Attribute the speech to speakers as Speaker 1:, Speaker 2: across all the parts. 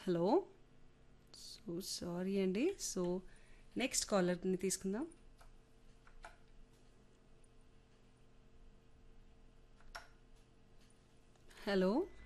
Speaker 1: Hello so sorry అండి so next కాలర్ని తీసుకుందాం hello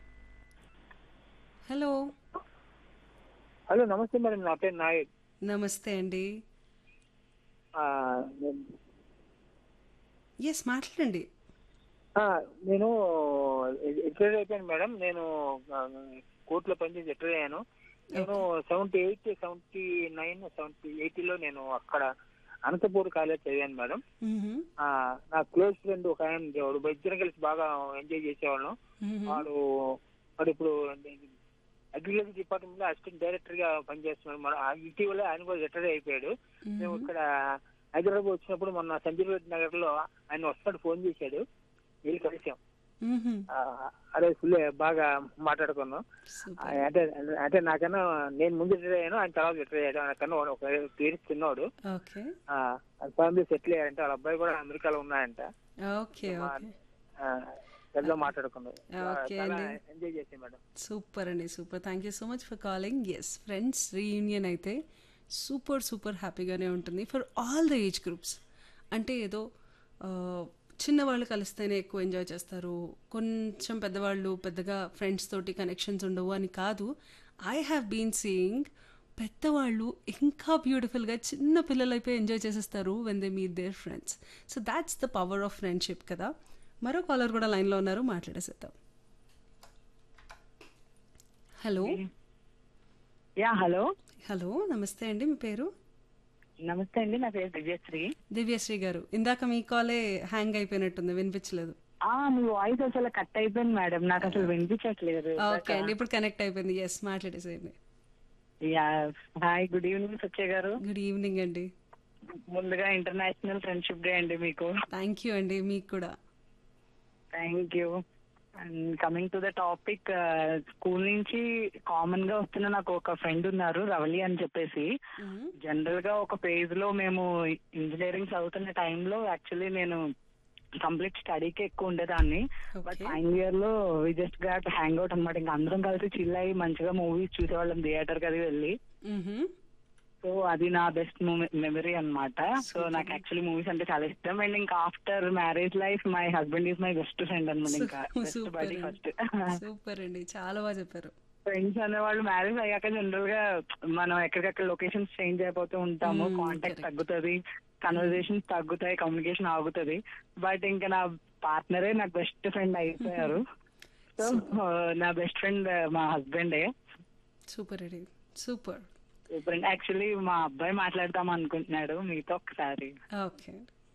Speaker 1: hello
Speaker 2: hello namaste madam నా పేరు నాయక్
Speaker 1: నమస్తే అండి
Speaker 2: ఆ, నేను-
Speaker 1: ఎస్ మాట్లాడండి
Speaker 2: ఆ, నేను రిటైర్ అయిపోయాను మేడం నేను ఆ, కోర్టులో పనిచేసి రిటైర్ అయ్యాను నేను seventy eight seventy nine seventy ఎయిటీలో నేను అక్కడ అనంతపూర్ కాలేజ్ చదివాను మేడం
Speaker 1: మ్మ్హమ్.
Speaker 2: ఆ, నా క్లోజ్ ఫ్రెండ్ ఒక ఆయన ఉండేవాడు మా ఇద్దరం కలిసి బాగా ఎంజాయ్ చేసేవాళ్ళం
Speaker 1: మ్మ్హమ్.
Speaker 2: వాడు వాడు ఇప్పుడు అగ్రికల్చర్ డిపార్ట్మెంట్ లో అసిస్టెంట్ డైరెక్టర్ గా పనిచేస్తున్నాడు మన ఆ ఇటీవల ఆయన కూడా రిటైర్ అయిపోయాడు మేము ఇక్కడ హైదరాబాద్ వచ్చినప్పుడు మొన్న సంజయ్ రెడ్డి నగర్ లో ఆయన వస్తాడు ఫోన్ చేశాడు వెళ్ళి కలిసాం
Speaker 1: మ్మ్హమ్.
Speaker 2: ఆ, అదే ఫుల్ బాగా మాట్లాడుకున్నాం ఆ,
Speaker 1: సూపర్
Speaker 2: అంటే అంటే నాకన్నా నేను ముందు రిటైర్ అయ్యాను ఆయన తర్వాత రిటైర్ అయ్యాడు నాకన్నా వాడు ఒక పేరు చిన్నవాడు
Speaker 1: ఓకే
Speaker 2: ఫ్యామిలీ సెటిల్ అయ్యారంటే వాళ్ళ అబ్బాయి కూడా అమెరికాలో ఉన్నాయంట
Speaker 1: ఓకే ఓకే
Speaker 2: పెద్ద మాట్లాడుకున్నాం
Speaker 1: ఓకే
Speaker 2: చాలా
Speaker 1: అండి.
Speaker 2: ఎంజాయ్ చేసాం మేడం
Speaker 1: సూపర్ అండి super thank you so much for calling yes friends reunion అయితే సూపర్ సూపర్ హ్యాపీగానే ఉంటుంది for all the age groups అంటే ఏదో ఆ, చిన్నవాళ్ళు కలిస్తేనే ఎక్కువ ఎంజాయ్ చేస్తారు కొంచెం పెద్దవాళ్ళు పెద్దగా ఫ్రెండ్స్ తోటి కనెక్షన్స్ ఉండవు అని కాదు ఐ హ్యావ్ బీన్ సీయింగ్ పెద్దవాళ్ళు ఇంకా బ్యూటిఫుల్గా చిన్న పిల్లలైపోయి ఎంజాయ్ చేసేస్తారు when they meet their friends so that's the power of friendship కదా మరో కాలర్ కూడా లైన్లో ఉన్నారు మాట్లాడేసేద్దాం హలో
Speaker 3: యా హలో
Speaker 1: హలో నమస్తే అండి మీ పేరు
Speaker 3: నమస్తే అండి నా పేరు దివ్యశ్రీ
Speaker 1: దివ్యశ్రీ గారు ఇందాక మీ కాలే హ్యాంగ్ అయిపోయినట్టుంది వినిపించలేదు
Speaker 3: ఆ మీ వాయిస్ అసలు కట్ అయిపోయింది మేడం నాకు అసలు వినిపించట్లేదు
Speaker 1: ఓకే అండి ఇప్పుడు కనెక్ట్ అయిపోయింది ఎస్ మాట్లాడేసేయండి
Speaker 3: ya hi good evening Satya గారు
Speaker 1: గుడ్ ఈవినింగ్ అండి
Speaker 3: ముందుగా ఇంటర్నేషనల్ ఫ్రెండ్షిప్ డే అండి మీకు
Speaker 1: థ్యాంక్ యూ అండి మీకు కూడా
Speaker 3: thank you and coming to the topic school నుంచి కామన్ గా వస్తున్న నాకు ఒక ఫ్రెండ్ ఉన్నారు రవలి అని చెప్పేసి
Speaker 1: మ్మ్.
Speaker 3: జనరల్ గా ఒక పేజ్ లో మేము ఇంజనీరింగ్ చదువుతున్న టైంలో యాక్చువల్లీ నేను కంప్లీట్ స్టడీకి ఎక్కువ ఉండేదాన్ని బట్
Speaker 1: ఓకే
Speaker 3: ఫైనల్ ఇయర్ లో we just got hang out అనమాట ఇంకా అందరం కలిసి చిల్ అయ్యి మంచిగా మూవీస్ చూసేవాళ్ళం థియేటర్ కి అది వెళ్ళి
Speaker 1: మ్మ్హమ్.
Speaker 3: సో అది నా బెస్ట్ మెమరీ అన్నమాట సో
Speaker 1: Super.
Speaker 3: నాకు యాక్చువల్లీ మూవీస్ అంటే చాలా ఇష్టం అండ్ ఇంకా after marriage life my husband is my best friend అనమాట ఇంకా best
Speaker 1: super
Speaker 3: buddy first
Speaker 1: super అండి చాలా బాగా చెప్పారు
Speaker 3: ఫ్రెండ్స్ అనేవాళ్ళు మ్యారేజ్ అయ్యాక జనరల్ గా మనం ఎక్కడికక్కడ లొకేషన్స్ చేంజ్ అయిపోతూ ఉంటాము
Speaker 1: Hmm,
Speaker 3: కాంటాక్ట్
Speaker 1: correct.
Speaker 3: తగ్గుతుంది కన్వర్జేషన్స్ తగ్గుతాయి కమ్యూనికేషన్ ఆగుతుంది బట్ ఇంకా నా పార్ట్నరే నాకు బెస్ట్ ఫ్రెండ్ అయిపోయారు సో నా బెస్ట్ ఫ్రెండ్ మా హస్బెండే
Speaker 1: సూపర్ అండి సూపర్
Speaker 3: ఫ్రెండ్ యాక్చువల్లీ మా అబ్బాయి మాట్లాడదాం అనుకుంటున్నాడు మీతో ఒకసారి
Speaker 1: ఓకే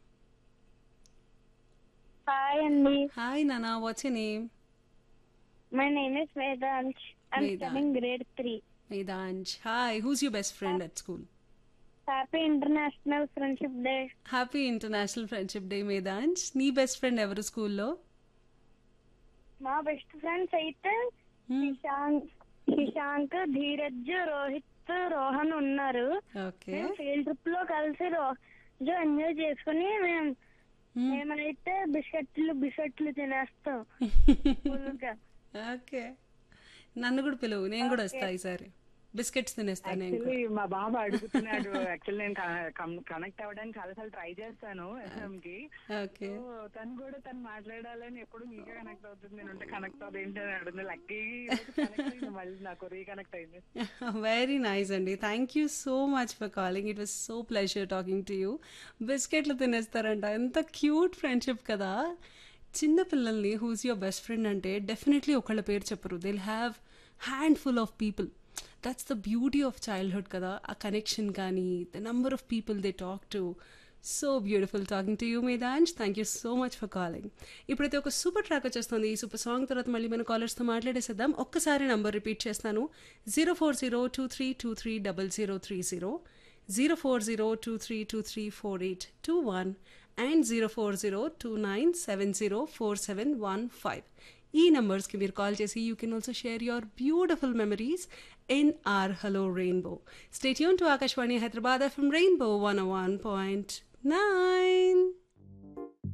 Speaker 4: హాయ్ అండి
Speaker 1: హాయ్ నానా what's you name
Speaker 4: my name is Vedansh I'm
Speaker 1: Vedansh.
Speaker 4: Studying grade three
Speaker 1: Vedansh hi who's your best friend at school
Speaker 4: happy international friendship day
Speaker 1: happy international friendship day మేదాంశ్ నీ best friend ఎవరు స్కూల్లో
Speaker 4: మా best friends అయితే శశాంక్ శశాంక్ ధీరజ్ రోహిత్ రోహన్ ఉన్నారు
Speaker 1: okay
Speaker 4: మేము field trip లో కలిసి రోజు ఎంజాయ్ చేసుకుని మేము మేమైతే బిస్కెట్లు బిస్కెట్లు తినేస్తాం ఫుల్గా
Speaker 1: ఓకే నన్ను కూడా పిలువు నేను కూడా వస్తా ఈసారి బిస్కెట్స్ తినేస్తాను నేను కూడా.
Speaker 3: యాక్చువల్లీ మా బాబు అడుగుతున్నాడు యాక్చువల్లీ నేను కనెక్ట్ అవ్వడానికి చాలా సార్లు ట్రై చేస్తాను ఎస్ఎం కి
Speaker 1: ఓకే
Speaker 3: సో తను కూడా తను మాట్లాడాలని ఎప్పుడు మీకే కనెక్ట్ అవుతుంది నేను ఉంటే కనెక్ట్ అవుతుంది ఏంటి అని అడుగుతుంది లక్కీ కనెక్ట్ అయింది మళ్ళీ నాకు రీకనెక్ట్ అయింది
Speaker 1: వెరీ నైస్ అండి thank you so much for calling it was so pleasure talking to you బిస్కెట్లు తినేస్తారంట ఎంత క్యూట్ ఫ్రెండ్షిప్ కదా చిన్న పిల్లల్ని హూస్ యువర్ బెస్ట్ ఫ్రెండ్ అంటే డెఫినెట్లీ ఒకళ్ళ పేరు చెప్పరు they'll have handful of people that's the beauty of childhood కదా ఆ కనెక్షన్ కానీ the number of people they talk to so beautiful talking to you Medansh thank you so much for calling ఇప్పుడైతే ఒక super track వచ్చేస్తుంది ఈ super song తర్వాత మళ్ళీ మన కాలర్స్తో మాట్లాడేసేద్దాం ఒక్కసారి నంబర్ రిపీట్ చేస్తాను zero four zero two three two three double zero three zero zero four zero two three two three four eight two one and zero four zero two nine seven zero four seven one five ఈ నంబర్స్కి మీరు call చేసి you can also share your beautiful memories in our hello rainbow stay tune to Akashvani Hyderabad FM rainbow one one point nine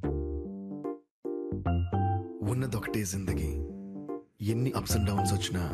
Speaker 5: ఉన్నదొకటే జిందగీ ఎన్ని ups and downs వచ్చినా